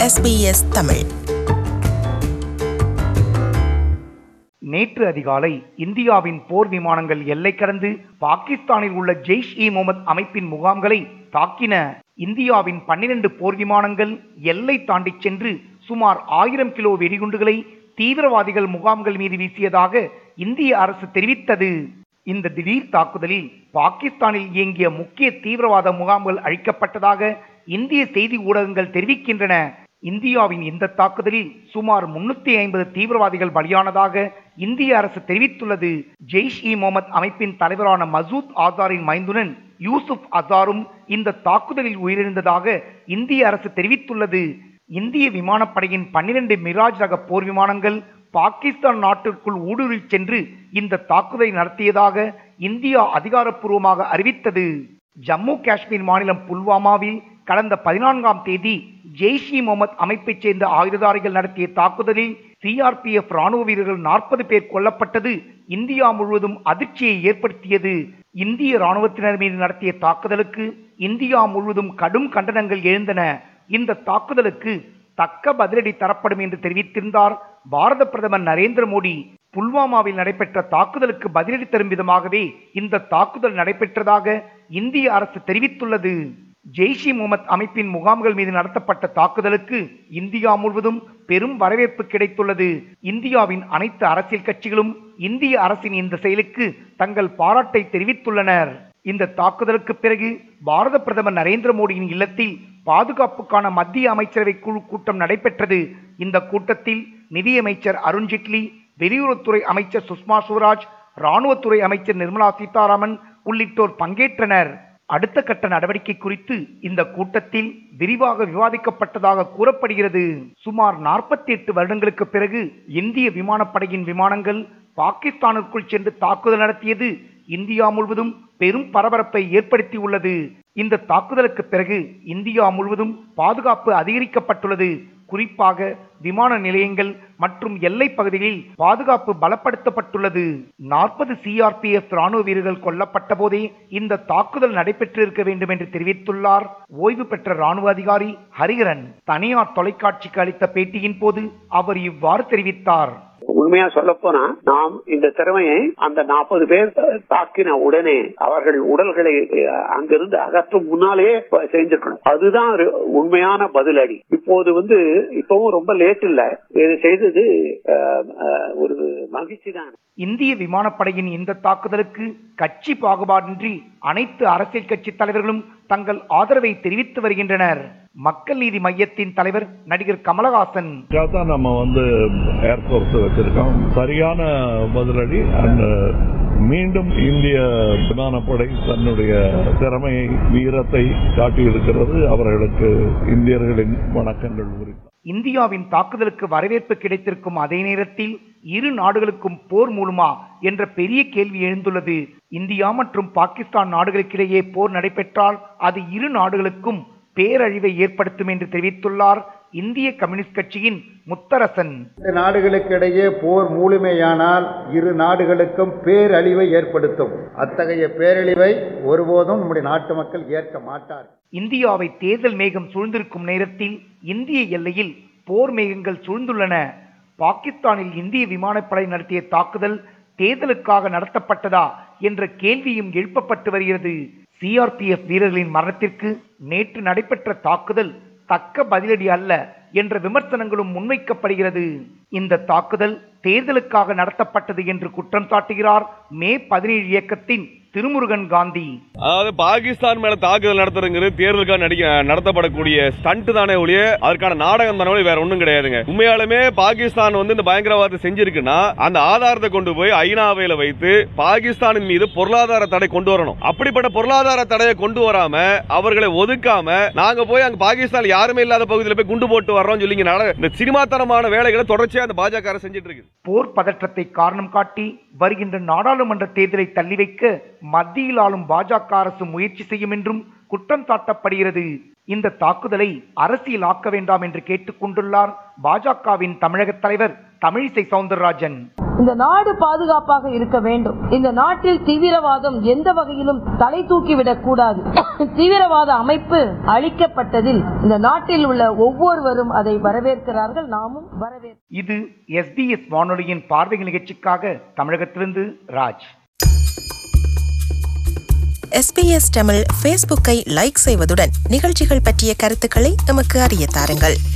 SBS Tamil நேற்று அதிகாலை இந்தியாவின் போர் விமானங்கள் எல்லை கடந்து பாகிஸ்தானில் உள்ள ஜெய்ஷ் இ முகமது அமைப்பின் முகாம்களை தாக்கின இந்தியாவின் பன்னிரண்டு போர் விமானங்கள் எல்லை தாண்டி சென்று சுமார் ஆயிரம் கிலோ வெடிகுண்டுகளை தீவிரவாதிகள் முகாம்கள் மீது வீசியதாக இந்திய அரசு தெரிவித்தது இந்த திடீர் தாக்குதலில் பாகிஸ்தானில் இயங்கிய முக்கிய தீவிரவாத முகாம்கள் அழிக்கப்பட்டதாக இந்திய செய்தி ஊடகங்கள் தெரிவிக்கின்றன இந்தியாவின் இந்த தாக்குதலில் சுமார் முன்னூத்தி ஐம்பது தீவிரவாதிகள் பலியானதாக இந்திய அரசு தெரிவித்துள்ளது ஜெய்ஷ் இ முகமது அமைப்பின் தலைவரான மசூத் ஆசாரின் மைந்துனன் யூசுப் அசாரும் இந்த தாக்குதலில் உயிரிழந்ததாக இந்திய அரசு தெரிவித்துள்ளது இந்திய விமானப்படையின் பன்னிரண்டு மிராஜ் ரக போர் விமானங்கள் பாகிஸ்தான் நாட்டிற்குள் ஊடுருவி சென்று இந்த தாக்குதலை நடத்தியதாக இந்தியா அதிகாரப்பூர்வமாக அறிவித்தது ஜம்மு காஷ்மீர் மாநிலம் புல்வாமாவில் கடந்த பதினான்காம் தேதி ஜெய்ஷ் இ முகமது அமைப்பைச் சேர்ந்த ஆயுததாரிகள் நடத்திய தாக்குதலில் சிஆர்பிஎஃப் ராணுவ வீரர்கள் நாற்பது பேர் கொல்லப்பட்டது இந்தியா முழுவதும் அதிர்ச்சியை ஏற்படுத்தியது இந்திய ராணுவத்தினர் மீது நடத்திய தாக்குதலுக்கு இந்தியா முழுவதும் கடும் கண்டனங்கள் எழுந்தன இந்த தாக்குதலுக்கு தக்க பதிலடி தரப்படும் என்று தெரிவித்திருந்தார் பாரத பிரதமர் நரேந்திர மோடி புல்வாமாவில் நடைபெற்ற தாக்குதலுக்கு பதிலடி தரும் விதமாகவே இந்த தாக்குதல் நடைபெற்றதாக இந்திய அரசு தெரிவித்துள்ளது ஜெய்ஷ் இ முகமது அமைப்பின் முகாம்கள் மீது நடத்தப்பட்ட தாக்குதலுக்கு இந்தியா முழுவதும் பெரும் வரவேற்பு கிடைத்துள்ளது இந்தியாவின் அனைத்து அரசியல் கட்சிகளும் இந்திய அரசின் இந்த செயலுக்கு தங்கள் பாராட்டை தெரிவித்துள்ளனர் இந்த தாக்குதலுக்கு பிறகு பாரத பிரதமர் நரேந்திர மோடியின் இல்லத்தில் பாதுகாப்புக்கான மத்திய அமைச்சரவை குழு கூட்டம் நடைபெற்றது இந்த கூட்டத்தில் நிதியமைச்சர் அருண்ஜேட்லி வெளியுறவுத்துறை அமைச்சர் சுஷ்மா சுவராஜ் ராணுவத்துறை அமைச்சர் நிர்மலா சீதாராமன் உள்ளிட்டோர் பங்கேற்றனர் அடுத்த கட்ட நடவடிக்கை குறித்து இந்த கூட்டத்தில் விரிவாக விவாதிக்கப்பட்டதாக கூறப்படுகிறது சுமார் நாற்பத்தி எட்டு வருடங்களுக்கு பிறகு இந்திய விமானப்படையின் விமானங்கள் பாகிஸ்தானுக்குள் சென்று தாக்குதல் நடத்தியது இந்தியா முழுவதும் பெரும் பரபரப்பை ஏற்படுத்தி உள்ளது இந்த தாக்குதலுக்கு பிறகு இந்தியா முழுவதும் பாதுகாப்பு அதிகரிக்கப்பட்டுள்ளது குறிப்பாக விமான நிலையங்கள் மற்றும் எல்லை பகுதிகளில் பாதுகாப்பு பலப்படுத்தப்பட்டுள்ளது நாற்பது சிஆர்பிஎஃப் ராணுவ வீரர்கள் கொல்லப்பட்ட போதே இந்த தாக்குதல் நடைபெற்றிருக்க வேண்டும் என்று தெரிவித்துள்ளார் ஓய்வு பெற்ற ராணுவ அதிகாரி ஹரிஹரன் தனியார் தொலைக்காட்சிக்கு அளித்த பேட்டியின் போது அவர் இவ்வாறு தெரிவித்தார் உண்மையா சொல்ல போனா நாம் இந்த திறமையை அந்த நாற்பது பேர் தாக்கின உடனே அவர்கள் உடல்களை அஹ், அங்கிருந்து அகற்றும் முன்னாலேயே ப- செஞ்சிருக்கணும் அதுதான் ஒரு உண்மையான பதிலடி இப்போது வந்து இப்பவும் ரொம்ப லேட் இல்ல இது செய்தது அஹ், அஹ், ஒரு மகிழ்ச்சி தான் இந்திய விமானப்படையின் இந்த தாக்குதலுக்கு கட்சி பாகுபாடின்றி அனைத்து அரசியல் கட்சி தலைவர்களும் தங்கள் ஆதரவை தெரிவித்து வருகின்றனர் மக்கள் நீதி மையத்தின் தலைவர் நடிகர் கமலஹாசன் தான் நம்ம வந்து ஏர்போர்ட் வச்சிருக்கோம் சரியான பதிலடி அண்ட் மீண்டும் இந்திய விமானப்படை தன்னுடைய திறமையை வீரத்தை காட்டியிருக்கிறது அவர்களுக்கு இந்தியர்களின் வணக்கங்கள் உரித்தார் இந்தியாவின் தாக்குதலுக்கு வரவேற்பு கிடைத்திருக்கும் அதே நேரத்தில் இரு நாடுகளுக்கும் போர் மூலமா என்ற பெரிய கேள்வி எழுந்துள்ளது இந்தியா மற்றும் பாகிஸ்தான் நாடுகளுக்கிடையே போர் நடைபெற்றால் அது இரு நாடுகளுக்கும் பேரழிவை ஏற்படுத்தும் என்று தெரிவித்துள்ளார் இந்திய கம்யூனிஸ்ட் கட்சியின் முத்தரசன் இந்த நாடுகளுக்கிடையே போர் முழுமையானால் இரு நாடுகளுக்கும் பேரழிவை ஏற்படுத்தும் அத்தகைய பேரழிவை ஒருபோதும் நம்முடைய நாட்டு மக்கள் ஏற்க மாட்டார் இந்தியாவை தேர்தல் மேகம் சூழ்ந்திருக்கும் நேரத்தில் இந்திய எல்லையில் போர் மேகங்கள் சூழ்ந்துள்ளன பாகிஸ்தானில் இந்திய விமானப்படை நடத்திய தாக்குதல் தேர்தலுக்காக நடத்தப்பட்டதா என்ற கேள்வியும் எழுப்பப்பட்டு வருகிறது சிஆர்பிஎஃப் வீரர்களின் மரணத்திற்கு நேற்று நடைபெற்ற தாக்குதல் தக்க பதிலடி அல்ல என்ற விமர்சனங்களும் முன்வைக்கப்படுகிறது இந்த தாக்குதல் தேர்தலுக்காக நடத்தப்பட்டது என்று குற்றம் சாட்டுகிறார் மே பதினேழு இயக்கத்தின் திருமுருகன் காந்தி அதாவது பாகிஸ்தான் மேல தாக்குதல் நடத்துறதுங்கிறது தேர்தலுக்காக நடிக்க நடத்தப்படக்கூடிய ஸ்டண்ட் தானே ஒழிய அதற்கான நாடகம் தானே ஒழிய வேற ஒண்ணும் கிடையாதுங்க உண்மையாலுமே பாகிஸ்தான் வந்து இந்த பயங்கரவாதத்தை செஞ்சிருக்குன்னா அந்த ஆதாரத்தை கொண்டு போய் ஐநாவையில வைத்து பாகிஸ்தானின் மீது பொருளாதார தடை கொண்டு வரணும் அப்படிப்பட்ட பொருளாதார தடையை கொண்டு வராம அவர்களை ஒதுக்காம நாங்க போய் அங்க பாகிஸ்தான் யாருமே இல்லாத பகுதியில் போய் குண்டு போட்டு வர்றோம் சொல்லி இங்க நட- இந்த சினிமாத்தனமான வேலைகளை தொடர்ச்சியா அந்த பாஜக அரசு செஞ்சுட்டு இருக்கு போர் பதற்றத்தை காரணம் காட்டி வருகின்ற நாடாளுமன்ற தேர்தலை தள்ளி வைக்க மத்தியில் ஆளும் பாஜக அரசு முயற்சி செய்யும் என்றும் குற்றம் சாட்டப்படுகிறது இந்த தாக்குதலை அரசியல் ஆக்க வேண்டாம் என்று கேட்டுக்கொண்டுள்ளார் பாஜகவின் தமிழக தலைவர் தமிழிசை சவுந்தரராஜன் இந்த நாடு பாதுகாப்பாக இருக்க வேண்டும் இந்த நாட்டில் தீவிரவாதம் எந்த வகையிலும் தலை தூக்கிவிடக் கூடாது தீவிரவாத அமைப்பு அழிக்கப்பட்டதில் இந்த நாட்டில் உள்ள ஒவ்வொருவரும் அதை வரவேற்கிறார்கள் நாமும் வரவேற்கிறோம் இது எஸ்பிஎஸ் வானொலியின் பார்வை நிகழ்ச்சிக்காக தமிழகத்திலிருந்து ராஜ் எஸ்பிஎஸ் தமிழ் ஃபேஸ்புக்கை லைக் செய்வதுடன் நிகழ்ச்சிகள் பற்றிய கருத்துக்களை எமக்கு அறிய தாருங்கள்